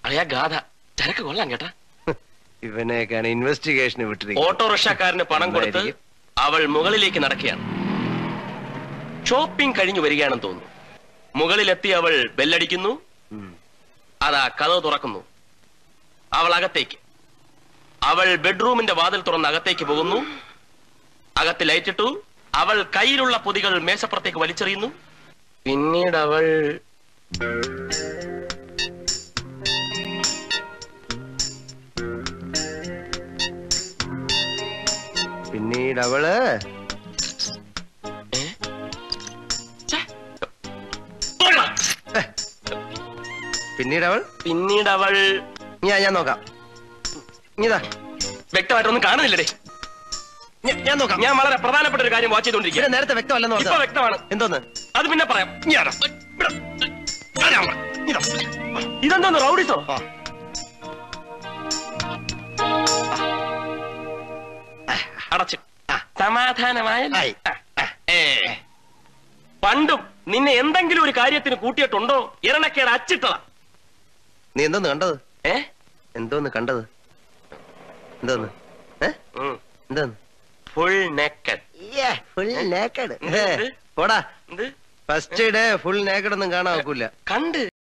അളിയാ ഗാഥ ചരക്ക് കൊള്ളാം കേട്ടാ ഇവനെയൊക്കെയാണ് ഇൻവെസ്റ്റിഗേഷന് വിട്ടിരിക്കുന്നത് ഓട്ടോറിക്ഷക്കാരന് പണം കൊടുത്ത് എന്തായിരിക്കും? അവൾ മുകളിലേക്ക് നടക്കുകയാണ് ഷോപ്പിംഗ് കഴിഞ്ഞു വരികയാണെന്ന് തോന്നുന്നു മുകളിലെത്തി അവൾ ബെല്ലടിക്കുന്നു ഉം. അതാ കഥ തുറക്കുന്നു അവൾ അകത്തേക്ക് അവൾ ബെഡ്റൂമിന്റെ വാതിൽ തുറന്ന് അകത്തേക്ക് പോകുന്നു അകത്ത് ലൈറ്റിട്ടു അവൾ കയ്യിലുള്ള പൊതികൾ മേശപ്പുറത്തേക്ക് വലിച്ചെറിയുന്നു പിന്നീട് അവൾ പിന്നീട് അവള് ഏ? ഛെ. തുറക്കടാ. പിന്നീട് അവൾ പിന്നീട് അവൾ ഞാൻ ഞാൻ നോക്കാം ഇതാ വ്യക്തമായിട്ടൊന്നും കാണുന്നില്ലടേ ഞാൻ നോക്കാം ഞാൻ വളരെ പ്രധാനപ്പെട്ട ഒരു കാര്യം വാച്ച് ചെയ്തോണ്ടിരിക്കുക ഇവിടെ നേരത്തെ വ്യക്തമല്ലെന്ന് ഇപ്പൊ നോക്കാം വ്യക്തമാണ് എന്തോന്ന് അത് പിന്നെ പറയാം ഞാനാ. ഇവിടെ. ഇതാ. ഇതെന്തോന്ന് റൗഡിസോ ആ. അടച്ചു സമാധാനമായ ആയി. പണ്ടും നിന്നെ എന്തെങ്കിലും ഒരു കാര്യത്തിന് കൂട്ടിയിട്ടുണ്ടോ ഇരണക്കേട് അച്ചിട്ടതാ നീ എന്തോന്ന് കണ്ടത് ഏ എന്തോന്ന് കണ്ടത് എന്തോന്ന് ഏ എന്തോന്ന് ഫുൾ നെക്കഡ് ഫുൾ നേക്കഡ് എന്ത്? പോടാ എന്ത് ഫസ്റ്റ് ഡേ ഫുൾ നേക്കഡ് ഒന്നും കാണാൻ ഒക്കില്ല കണ്ട്